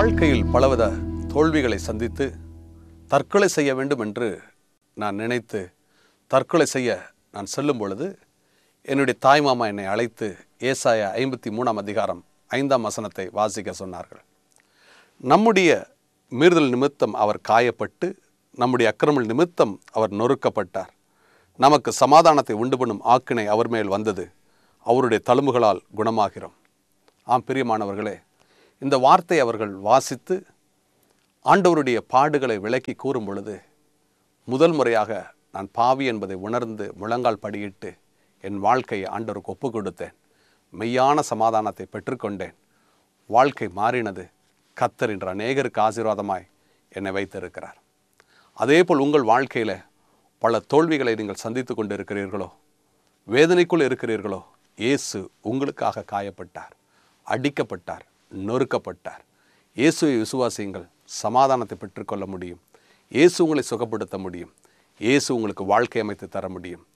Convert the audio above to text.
வாழ்க்கையில் பலவித தோல்விகளை சந்தித்து தற்கொலை செய்ய வேண்டும் என்று நான் நினைத்து தற்கொலை செய்ய நான் செல்லும் பொழுது என்னுடைய தாய்மாமா என்னை அழைத்து ஏசாயா ஐம்பத்தி மூணாம் அதிகாரம் ஐந்தாம் வசனத்தை வாசிக்க சொன்னார்கள் நம்முடைய மீறுதல் நிமித்தம் அவர் காயப்பட்டு நம்முடைய அக்கிரமல் நிமித்தம் அவர் நொறுக்கப்பட்டார் நமக்கு சமாதானத்தை உண்டு பண்ணும் ஆக்கினை அவர் மேல் வந்தது அவருடைய தழும்புகளால் குணமாகிறோம் ஆம் பிரியமானவர்களே இந்த வார்த்தை அவர்கள் வாசித்து ஆண்டவருடைய பாடுகளை விளக்கி கூறும் பொழுது முதல் முறையாக நான் பாவி என்பதை உணர்ந்து முழங்கால் படியிட்டு என் வாழ்க்கையை ஆண்டவருக்கு ஒப்பு கொடுத்தேன் மெய்யான சமாதானத்தை பெற்றுக்கொண்டேன் வாழ்க்கை மாறினது கத்தர் என்ற அநேகருக்கு ஆசீர்வாதமாய் என்னை வைத்திருக்கிறார் அதேபோல் உங்கள் வாழ்க்கையில் பல தோல்விகளை நீங்கள் சந்தித்து கொண்டு இருக்கிறீர்களோ வேதனைக்குள் இருக்கிறீர்களோ இயேசு உங்களுக்காக காயப்பட்டார் அடிக்கப்பட்டார் நொறுக்கப்பட்டார் இயேசுவை விசுவாசியுங்கள் சமாதானத்தை பெற்றுக்கொள்ள முடியும் இயேசு உங்களை சுகப்படுத்த முடியும் இயேசு உங்களுக்கு வாழ்க்கை அமைத்து தர முடியும்